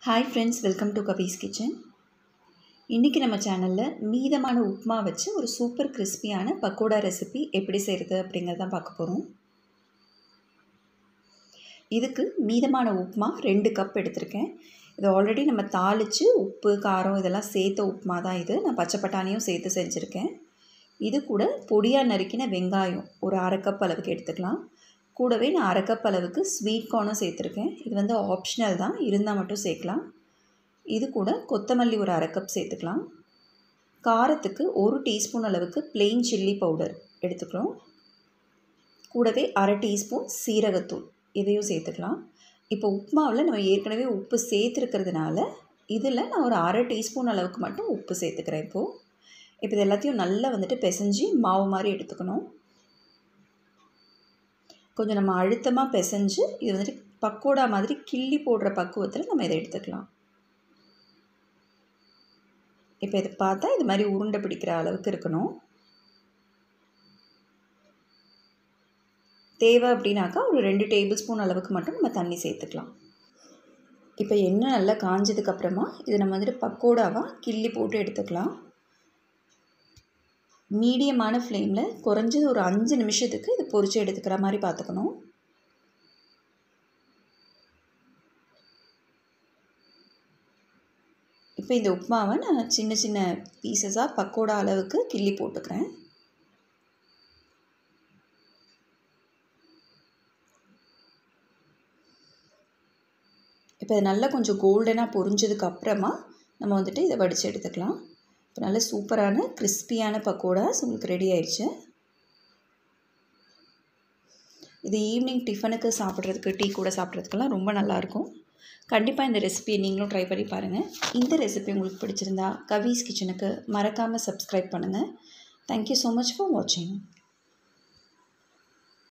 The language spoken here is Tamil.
ஹாய் ஃப்ரெண்ட்ஸ் வெல்கம் டு கபீஸ் கிச்சன் இன்றைக்கி நம்ம சேனலில் மீதமான உப்புமா வச்சு ஒரு சூப்பர் கிறிஸ்பியான பக்கோடா ரெசிபி எப்படி செய்கிறது அப்படிங்கிறத பார்க்க போகிறோம் இதுக்கு மீதமான உப்புமா ரெண்டு கப் எடுத்திருக்கேன் இது ஆல்ரெடி நம்ம தாளித்து உப்பு காரம் இதெல்லாம் சேர்த்த உப்புமா தான் இது நான் பச்சை பட்டாணியும் சேர்த்து செஞ்சுருக்கேன் இது கூட பொடியாக நறுக்கின வெங்காயம் ஒரு அரை கப் அளவுக்கு எடுத்துக்கலாம் கூடவே நான் அரை கப் அளவுக்கு ஸ்வீட் கார்னும் சேர்த்துருக்கேன் இது வந்து ஆப்ஷனல் தான் இருந்தால் மட்டும் சேர்க்கலாம் இது கூட கொத்தமல்லி ஒரு அரை கப் சேர்த்துக்கலாம் காரத்துக்கு ஒரு டீஸ்பூன் அளவுக்கு பிளெயின் சில்லி பவுடர் எடுத்துக்கிறோம் கூடவே அரை டீஸ்பூன் சீரகத்தூள் இதையும் சேர்த்துக்கலாம் இப்போ உப்புமாவில் நம்ம ஏற்கனவே உப்பு சேர்த்துருக்கிறதுனால இதில் நான் ஒரு அரை டீஸ்பூன் அளவுக்கு மட்டும் உப்பு சேர்த்துக்கிறேன் இப்போது இப்போ இது எல்லாத்தையும் நல்லா வந்துட்டு பிசைஞ்சு மாவு மாதிரி எடுத்துக்கணும் கொஞ்சம் நம்ம அழுத்தமாக பிசைஞ்சு இது வந்துட்டு பக்கோடா மாதிரி கிள்ளி போடுற பக்குவத்தில் நம்ம இதை எடுத்துக்கலாம் இப்போ இதை பார்த்தா இது மாதிரி உருண்டை பிடிக்கிற அளவுக்கு இருக்கணும் தேவை அப்படின்னாக்கா ஒரு ரெண்டு டேபிள் ஸ்பூன் அளவுக்கு மட்டும் நம்ம தண்ணி சேர்த்துக்கலாம் இப்போ எண்ணெய் நல்லா காஞ்சதுக்கப்புறமா இதை நம்ம வந்துட்டு பக்கோடாவாக கிள்ளி போட்டு எடுத்துக்கலாம் மீடியமான ஃப்ளேமில் குறைஞ்சது ஒரு அஞ்சு நிமிஷத்துக்கு இது பொரித்து எடுத்துக்கிற மாதிரி பார்த்துக்கணும் இப்போ இந்த உப்புமாவை நான் சின்ன சின்ன பீசஸாக பக்கோடா அளவுக்கு கிள்ளி போட்டுக்கிறேன் இப்போ இது நல்லா கொஞ்சம் கோல்டனாக பொரிஞ்சதுக்கு அப்புறமா நம்ம வந்துட்டு இதை வடித்து எடுத்துக்கலாம் இப்போ நல்ல சூப்பரான கிறிஸ்பியான பக்கோடாஸ் உங்களுக்கு ரெடி ஆயிடுச்சு இது ஈவினிங் டிஃபனுக்கு சாப்பிட்றதுக்கு டீ கூட சாப்பிட்றதுக்கெல்லாம் ரொம்ப நல்லாயிருக்கும் கண்டிப்பாக இந்த ரெசிபியை நீங்களும் ட்ரை பண்ணி பாருங்கள் இந்த ரெசிபி உங்களுக்கு பிடிச்சிருந்தா கவீஸ் கிச்சனுக்கு மறக்காமல் சப்ஸ்கிரைப் பண்ணுங்கள் தேங்க்யூ ஸோ மச் ஃபார் வாட்சிங்